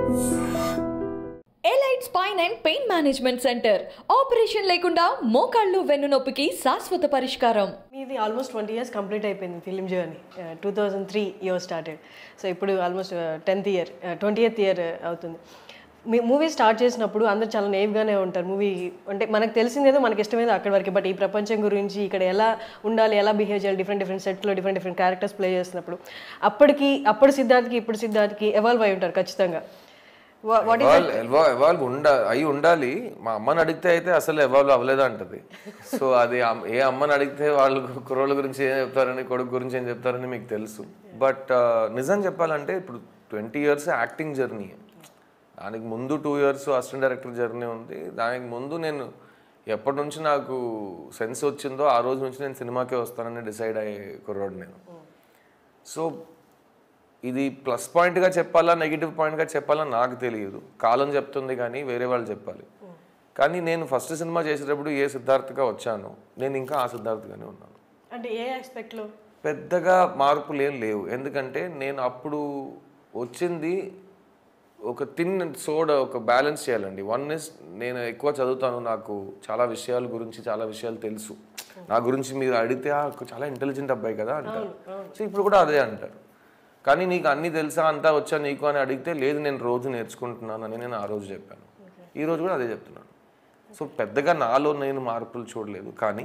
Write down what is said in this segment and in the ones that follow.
elite spine and pain management centre operation లేకుండా మోకాళ్ళు వెన్నునొప్పికి శాశ్వత పరిష్కారం మీది ఆల్మోస్ట్ ట్వంటీ ఇయర్స్ కంప్లీట్ అయిపోయింది film journey two thousand three year started so ఇప్పుడు almost tenth year twenty eighth year అవుతుంది మీ మూవీ స్టార్ట్ చేసినప్పుడు అందరు చాలా నేవ్గానే ఉంటారు మూవీ అంటే మనకు తెలిసిందేదో మనకి ఇష్టమేదో అక్కడి వరకు బట్ ఈ ప్రపంచం గురించి ఇక్కడ ఎలా ఉండాలి ఎలా బిహేవ్ చేయాలి డిఫరెంట్ డిఫరెంట్ సెట్లో డిఫరెంట్ డిఫరెంట్ క్యారెక్టర్స్ ప్లే చేసినప్పుడు అప్పటికి అప్పుడు సిద్ధార్థ్కి ఇప్పుడు సిద్ధార్థ్కి ఎవాల్వ్ అయి ఉంటారు ఖచ్చితంగా వాట్ ఎవాల్వ్ ఎవాల్వ్ ఎవాల్వ్ ఉండ అయి ఉండాలి మా అమ్మని అడిగితే అయితే అసలు ఎవాల్వ్ అవ్వలేదు అంటది సో అది అమ్- ఏ అమ్మని అడిగితే వాళ్ళు కుర్రోళ్ళ గురించి ఏం చెప్తారని కొడుకు గురించి ఏం చెప్తారని మీకు తెలుసు బట్ నిజం చెప్పాలంటే ఇప్పుడు ట్వంటీ ఇయర్స్ యాక్టింగ్ జర్నీ దానికి ముందు two years assistant director journey ఉంది దానికి ముందు నేను ఎప్పటి నుంచి నాకు సెన్స్ వచ్చిందో ఆ రోజు నుంచి నేను సినిమాకే వస్తానని డిసైడ్ అయ్యే కుర్రోడు నేను సో ఇది ప్లస్ పాయింట్గా చెప్పాలా నెగిటివ్ పాయింట్గా చెప్పాలా నాకు తెలియదు కాలం చెప్తుంది కానీ వేరే వాళ్ళు చెప్పాలి కానీ నేను ఫస్ట్ సినిమా చేసేటప్పుడు ఏ సిద్ధార్థగా వచ్చానో నేను ఇంకా ఆ సిద్ధార్థగానే ఉన్నాను అంటే ఏ ఆస్పెక్ట్లో పెద్దగా మార్పులు ఏం లేవు ఎందుకంటే నేను అప్పుడు వచ్చింది ఒక తిన్ సోడ ఒక బ్యాలెన్స్ చేయాలండి వన్ ఇస్ నేను ఎక్కువ చదువుతాను నాకు చాలా విషయాల గురించి చాలా విషయాలు తెలుసు నా గురించి మీరు అడిగితే "ఆ, చాలా ఇంటెలిజెంట్ అబ్బాయి కదా అంటారు సో ఇప్పుడు కూడా అదే అంటారు కానీ నీకు అన్నీ తెలుసా అంతా వచ్చా నీకు అని అడిగితే లేదు నేను రోజు నేర్చుకుంటున్నాను అని నేను ఆ రోజు చెప్పాను ఈ రోజు కూడా అదే చెప్తున్నాను సో పెద్దగా నాలో నేను మార్పులు చూడలేదు కానీ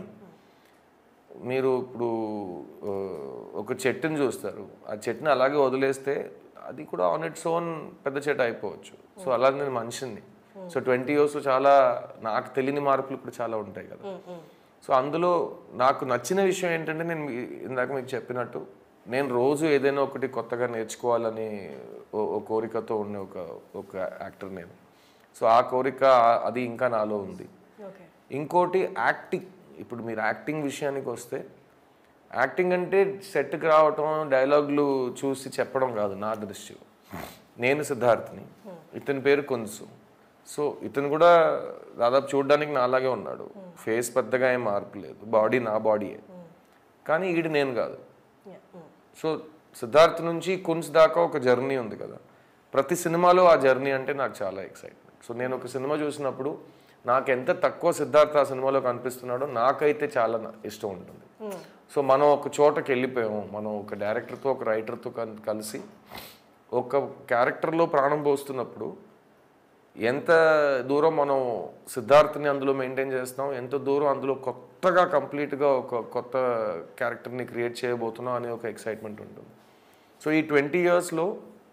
మీరు ఇప్పుడు ఆ, ఒక చెట్టుని చూస్తారు ఆ చెట్టుని అలాగే వదిలేస్తే అది కూడా ఆన్ ఇట్స్ ఓన్ పెద్ద చెట్టు అయిపోవచ్చు సో అలా నేను మనిషిని సో ట్వంటీ ఇయర్స్ చాలా నాకు తెలియని మార్పులు ఇప్పుడు చాలా ఉంటాయి కదా సో అందులో నాకు నచ్చిన విషయం ఏంటంటే నేను మీ- ఇందాక మీకు చెప్పినట్టు నేను రోజు ఏదైనా ఒకటి కొత్తగా నేర్చుకోవాలని ఓ- ఓ కోరికతో ఉండే ఒక ఒక యాక్టర్ నేను సో ఆ కోరిక ఆ- అది ఇంకా నాలో ఉంది ఓకే ఇంకోటి యాక్టింగ్ ఇప్పుడు మీరు యాక్టింగ్ విషయానికి వస్తే యాక్టింగ్ అంటే సెట్కి రావటం డైలాగులు చూసి చెప్పడం కాదు నా దృష్టిలో నేను సిద్ధార్థని ఇతని పేరు కొంసు సో ఇతను కూడా దాదాపు చూడడానికి నాలాగే ఉన్నాడు ఫేస్ పెద్దగా ఏం మార్పు లేదు బాడీ నా బాడీయే కానీ ఈడు నేను కాదు సో సిద్ధార్థ్ నుంచి కున్స్ దాకా ఒక జర్నీ ఉంది కదా ప్రతి సినిమాలో ఆ జర్నీ అంటే నాకు చాలా ఎక్సైట్మెంట్ సో నేను ఒక సినిమా చూసినప్పుడు నాకు ఎంత తక్కువ సిద్ధార్థ్ ఆ సినిమాలో కనిపిస్తున్నాడో నాకైతే చాలా నా- ఇష్టం ఉంటుంది సో మనం ఒక చోటకి వెళ్ళిపోయాము మనం ఒక డైరెక్టర్తో ఒక రైటర్తో కలిసి ఒక క్యారెక్టర్లో ప్రాణం పోస్తున్నప్పుడు ఎంత దూరం మనం సిద్ధార్థని అందులో మెయింటైన్ చేస్తున్నాం ఎంత దూరం అందులో కొత్తగా కంప్లీట్గా ఒక కొత్త క్యారెక్టర్ని క్రియేట్ చేయబోతున్నాం అనే ఒక ఎక్సైట్మెంట్ ఉంటుంది సో ఈ ట్వంటీ ఇయర్స్లో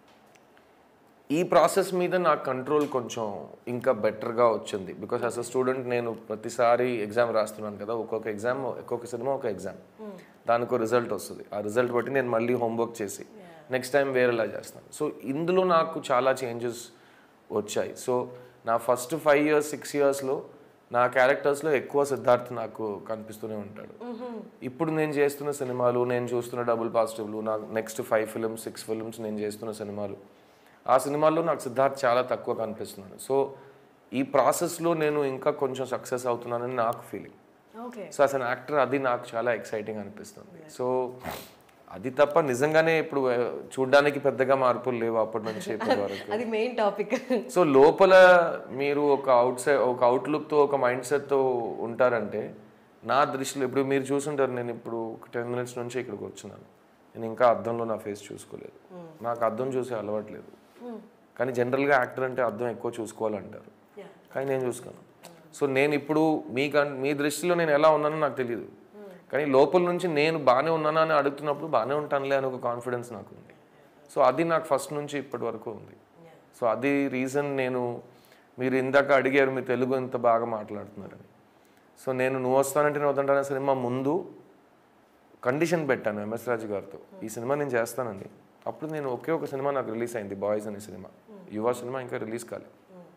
ఈ ప్రాసెస్ మీద నా కంట్రోల్ కొంచెం ఇంకా బెటర్గా వచ్చింది బికాస్ యాజ్ అ స్టూడెంట్ నేను ప్రతిసారి ఎగ్జామ్ రాస్తున్నాను కదా ఒక్కొక్క ఎగ్జామ్ ఒక్కొక్క సినిమా ఒక ఎగ్జామ్ దానికి రిజల్ట్ వస్తుంది ఆ రిజల్ట్ బట్టి నేను మళ్ళీ హోంవర్క్ చేసి నెక్స్ట్ టైం వేరేలా చేస్తాను సో ఇందులో నాకు చాలా చేంజెస్ వచ్చాయి సో నా ఫస్ట్ ఫైవ్ ఇయర్స్ సిక్స్ ఇయర్స్లో నా క్యారెక్టర్స్లో ఎక్కువ సిద్ధార్థ్ నాకు కనిపిస్తూనే ఉంటాడు ఇప్పుడు నేను చేస్తున్న సినిమాలు నేను చూస్తున్న డబుల్ పాజిటివ్లు నాకు next five films six films నేను చేస్తున్న సినిమాలు ఆ సినిమాల్లో నాకు సిద్ధార్థ్ చాలా తక్కువ కనిపిస్తున్నాడు సో ఈ ప్రాసెస్లో నేను ఇంకా కొంచెం సక్సెస్ అవుతున్నానని నాకు feeling okay so as an actor అది నాకు చాలా ఎక్సైటింగ్ అనిపిస్తుంది సో అది తప్ప నిజంగానే ఇప్పుడు ఆ, చూడ్డానికి పెద్దగా మార్పులు లేవు అప్పటి నుంచి ఇప్పటి వరకు అది మెయిన్ టాపిక్ సో లోపల మీరు ఒక అవుట్ సైడ్ ఒక అవుట్లుక్తో ఒక మైండ్ సెట్తో ఉంటారంటే నా దృష్టిలో ఇప్పుడు మీరు చూసుంటారు నేను ఇప్పుడు ఒక టెన్ మినిట్స్ నుంచి ఇక్కడికి వచ్చినాను నేను ఇంకా అద్దంలో నా ఫేస్ చూసుకోలేదు నాకు అద్దం చూసే అలవాట్లేదు కానీ జనరల్గా యాక్టర్ అంటే అద్దం ఎక్కువ చూసుకోవాలంటారు కానీ నేను చూసుకోను సో నేను ఇప్పుడు మీ కన్ మీ దృష్టిలో నేను ఎలా ఉన్నానో నాకు తెలియదు కానీ లోపల నుంచి నేను బాగానే ఉన్నానా అని అడుగుతున్నప్పుడు బాగానే ఉంటానులే అని ఒక కాన్ఫిడెన్స్ నాకు ఉంది సో అది నాకు ఫస్ట్ నుంచి ఇప్పటి వరకు ఉంది సో అది రీజన్ నేను మీరు ఇందాక అడిగారు మీ తెలుగు ఇంత బాగా మాట్లాడుతున్నారని సో నేను నువ్వు వస్తానంటే నేను వద్దంటానే సినిమా ముందు కండిషన్ పెట్టాను ఎంఎస్ రాజు గారితో ఈ సినిమా నేను చేస్తానండి అప్పుడు నేను ఒకే ఒక సినిమా నాకు రిలీజ్ అయింది బాయ్స్ అనే సినిమా యువ సినిమా ఇంకా రిలీజ్ కాలేదు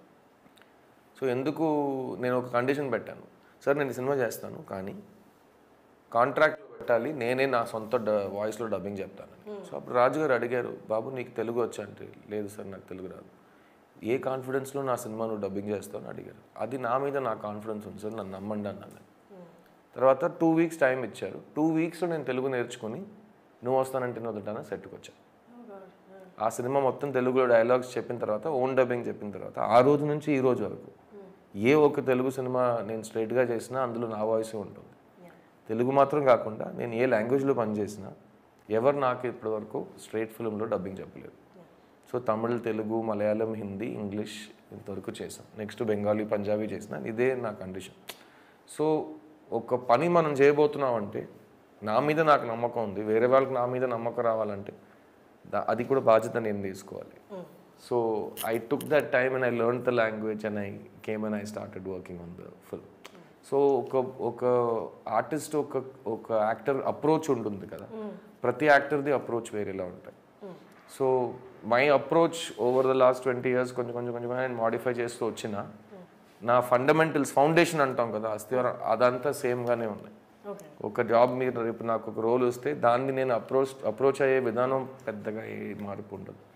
సో ఎందుకు నేను ఒక కండిషన్ పెట్టాను సార్ నేను ఈ సినిమా చేస్తాను కానీ కాంట్రాక్ట్ పెట్టాలి నేనే నా సొంత డ వాయిస్లో డబ్బింగ్ చెప్తానని సో అప్పుడు రాజు గారు అడిగారు బాబు నీకు తెలుగు వచ్చా అంటే లేదు సార్ నాకు తెలుగు రాదు ఏ కాన్ఫిడెన్స్లో నా సినిమా నువ్వు డబ్బింగ్ చేస్తావు అని అడిగారు అది నా మీద నా కాన్ఫిడెన్స్ ఉంది సార్ నన్ను నమ్మండి అన్నాను తర్వాత టూ వీక్స్ టైం ఇచ్చారు టూ వీక్స్లో నేను తెలుగు నేర్చుకుని నువ్వు వస్తానంటే వదులుతానా సెట్కి వచ్చాను ఆ సినిమా మొత్తం తెలుగులో డైలాగ్స్ చెప్పిన తర్వాత ఓన్ డబ్బింగ్ చెప్పిన తర్వాత ఆ రోజు నుంచి ఈ రోజు వరకు ఏ ఒక్క తెలుగు సినిమా నేను స్ట్రైట్గా చేసినా అందులో నా వాయిస్ ఉంటుంది తెలుగు మాత్రం కాకుండా నేను ఏ లాంగ్వేజ్లో పనిచేసినా ఎవరు నాకు ఇప్పటి వరకు స్ట్రైట్ ఫిల్మ్లో డబ్బింగ్ చెప్పలేదు సో తమిళ్ తెలుగు మలయాళం హిందీ ఇంగ్లీష్ ఇంతవరకు చేసాం నెక్స్ట్ బెంగాలీ పంజాబీ చేసిన ఇదే నా కండిషన్ సో ఒక పని మనం చేయబోతున్నాం అంటే నా మీద నాకు నమ్మకం ఉంది వేరే వాళ్ళకి నా మీద నమ్మకం రావాలంటే దా- అది కూడా బాధ్యత నేను తీసుకోవాలి so I took that time and I learn the language and I came and I started working on the film so ఒక ఒక ఆర్టిస్ట్ ఒక ఒక యాక్టర్ అప్రోచ్ ఉంటుంది కదా ప్రతి యాక్టర్ది అప్రోచ్ వేరేలా ఉంటాయి so my approach over the last twenty years కొంచెం కొంచెం కొంచెం నేను మాడిఫై చేస్తూ వచ్చిన నా ఫండమెంటల్స్ ఫౌండేషన్ అంటాం కదా అస్థివారం అదంతా సేమ్గానే ఉన్నాయి ఓకే ఒక జాబ్ మీద రేపు నాకు ఒక రోల్ వస్తే దాన్ని నేను అప్రోచ్ అప్రోచ్ అయ్యే విధానం పెద్దగా ఏ మార్పు ఉండదు